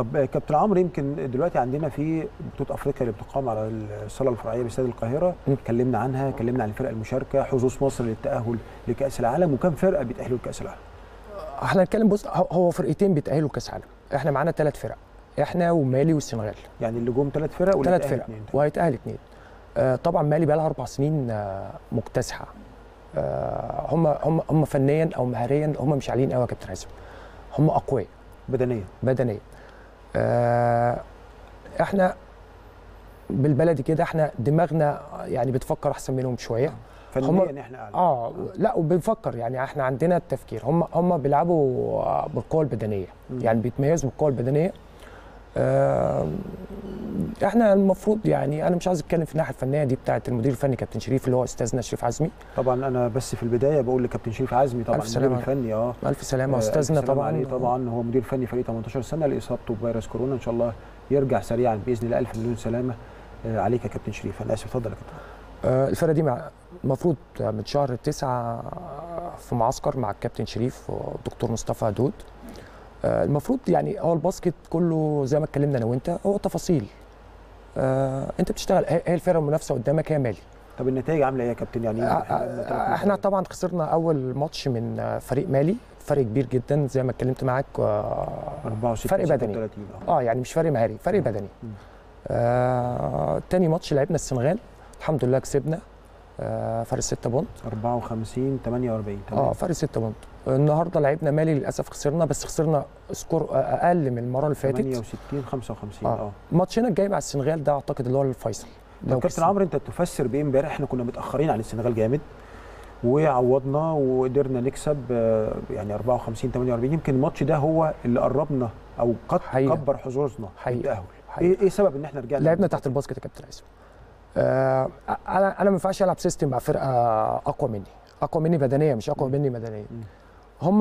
طب آه، كابتن عمرو يمكن دلوقتي عندنا في بطوله افريقيا اللي بتقام على الصاله الفرعيه باستاد القاهره م. اتكلمنا عنها اتكلمنا عن الفرق المشاركه حظوظ مصر للتاهل لكاس العالم وكم فرقه بيتاهلوا لكاس العالم احنا هنتكلم بص هو- هو فرقتين بيتاهلوا كاس عالم احنا معانا ثلاث فرق احنا ومالي والسنغال يعني اللي جم ثلاث فرق واللي ثلاث اتأهل فرق اتنين. وهيتاهل اثنين آه طبعا مالي بقى لها اربع سنين آه مكتسحه آه هم هم هم فنيا او مهاريا هم مش عاليين قوي يا كابتن حازم هم اقوياء بدنيا بدنيا آه احنا بالبلدي كده احنا دماغنا يعني بتفكر احسن منهم شويه فنيا احنا اعلى اه لا وبنفكر يعني احنا عندنا التفكير هم هم بيلعبوا آه، بالقوه البدنيه مم. يعني بيتميزوا بالقوه البدنيه آه احنا المفروض يعني انا مش عايز اتكلم في الناحيه الفنيه دي بتاعه المدير الفني كابتن شريف اللي هو استاذنا شريف عزمي طبعا انا بس في البدايه بقول لكابتن شريف عزمي طبعا ألف المدير سلامة. الفني اه الف سلامه آه، استاذنا ألف سلامة طبعا عليه طبعا هو مدير فني فريق 18 سنه لاصابته بفيروس كورونا ان شاء الله يرجع سريعا باذن الله الف مليون سلامه آه، عليك يا كابتن شريف انا اسف اتفضل يا كابتن آه، الفرقه دي مع المفروض من شهر تسعة في معسكر مع الكابتن شريف والدكتور مصطفى هدود آه، المفروض يعني هو الباسكت كله زي ما اتكلمنا انا وانت هو تفاصيل آه، انت بتشتغل هي هي الفرقه المنافسه قدامك هي مالي طب النتائج عامله ايه يا كابتن يعني آه، إحنا لعبنا تلات آه، احنا مباريات. طبعا خسرنا اول ماتش من آه، فريق مالي فرق كبير جدا زي ما اتكلمت معاك آه، 64 فرق بدني 36 اه يعني مش فرق مهاري فرق بدني مم. آه تاني ماتش لعبنا السنغال الحمد لله كسبنا آه فرق 6 بونت 54 48 تمام اه فرق 6 بونت النهارده لعبنا مالي للاسف خسرنا بس خسرنا سكور اقل من المره اللي فاتت 68 55 آه. اه ماتشنا الجاي مع السنغال ده اعتقد اللي هو الفيصل طب لو كابتن كسب- عمرو انت تفسر بايه امبارح احنا كنا متاخرين عن السنغال جامد وعوضنا وقدرنا نكسب آه، يعني 54 48 يمكن الماتش ده هو اللي قربنا او قد حقيقة. كبر حظوظنا حقيقة. للتاهل حقيقة. ايه ايه سبب ان احنا رجعنا لعبنا تحت الباسكت يا كابتن عايز آه انا انا ما ينفعش العب سيستم مع فرقه اقوى مني اقوى مني بدنيا مش اقوى مني بدنيا مم. هم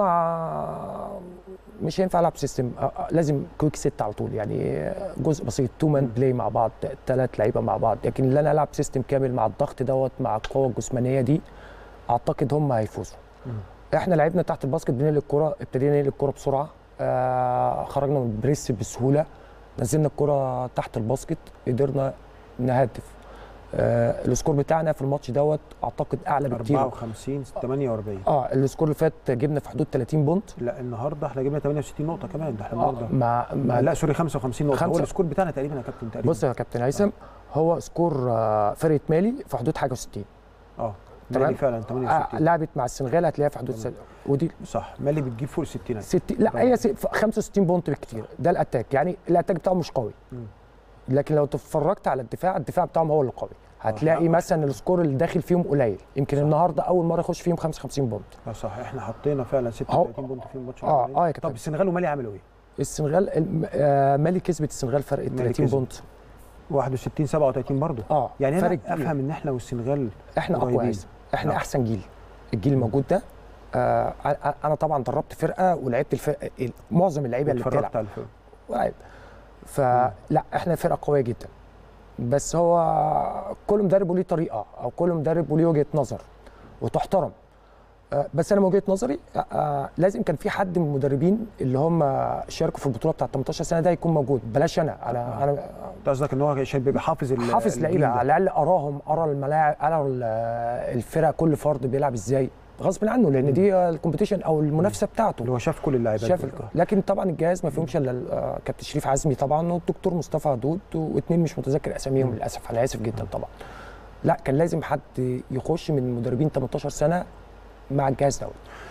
مش هينفع العب سيستم آه، آه، لازم كويك ست على طول يعني جزء بسيط تو مان بلاي مع بعض ثلاث لعيبه مع بعض لكن ان انا العب سيستم كامل مع الضغط دوت مع القوه الجسمانيه دي اعتقد هم هيفوزوا مم. احنا لعبنا تحت الباسكت بننقل الكره ابتدينا ننقل الكره بسرعه آه خرجنا من البريس بسهوله نزلنا الكره تحت الباسكت قدرنا نهدف آه السكور بتاعنا في الماتش دوت اعتقد اعلى بكتير 54 48 اه السكور اللي فات جبنا في حدود 30 بونت لا النهارده احنا جبنا 68 نقطه كمان ده احنا آه النهارده مع, مع لا سوري 55 نقطه هو خمسة. السكور بتاعنا تقريبا يا كابتن تقريبا بص يا كابتن هيثم هو سكور آه فرقه مالي في حدود حاجه و60 اه تمام. مالي فعلا آه 68 لعبت مع السنغال هتلاقيها في حدود تمام. س- ودي صح مالي بتجيب فوق ال 60 60 لا هي س- 65 بونت بالكتير ده الاتاك يعني الاتاك بتاعه مش قوي مم. لكن لو اتفرجت على الدفاع الدفاع بتاعهم هو اللي قوي هتلاقي آه. مثلا السكور اللي داخل فيهم قليل يمكن صح. النهارده اول مره يخش فيهم 55 بونت اه صح احنا حطينا فعلا 36 بونت في الماتش آه، الأولاني. آه يا كابتن. طب السنغال ومالي عملوا ايه؟ السنغال الم- آه، مالي كسبت السنغال فرق مالي 30 كسبت. بونت 61 37 برضه اه يعني فرق انا كبير. افهم ان احنا والسنغال احنا اقوى قريبين. عايز احنا نعم. احسن جيل الجيل الموجود ده آه أنا- انا طبعا دربت فرقه ولعبت الفرقه معظم اللعيبه اللي اتفرجت بتلعب على الفيلم ولعب فلا احنا فرقه قويه جدا بس هو كل مدرب وليه طريقه او كل مدرب وليه وجهه نظر وتحترم آه، بس انا من وجهه نظري آه، آه، لازم كان في حد من المدربين اللي هم شاركوا في البطوله بتاعت 18 سنه ده يكون موجود بلاش انا انا انا انت قصدك ان هو عشان بيبقى حافظ ال- حافظ الجيل لعيبه ده. على الاقل اراهم ارى الملاعب ارى ال- الفرق كل فرد بيلعب ازاي غصب عنه لان دي الكومبيتيشن او المنافسه بتاعته اللي هو شاف كل اللعيبه شاف دول. ال- لكن طبعا الجهاز ما فيهمش الا ال- آه، كابتن شريف عزمي طبعا والدكتور مصطفى هدود واثنين مش متذكر اساميهم للاسف انا اسف جدا طبعا لا كان لازم حد يخش من المدربين 18 سنه مع الجهاز دوت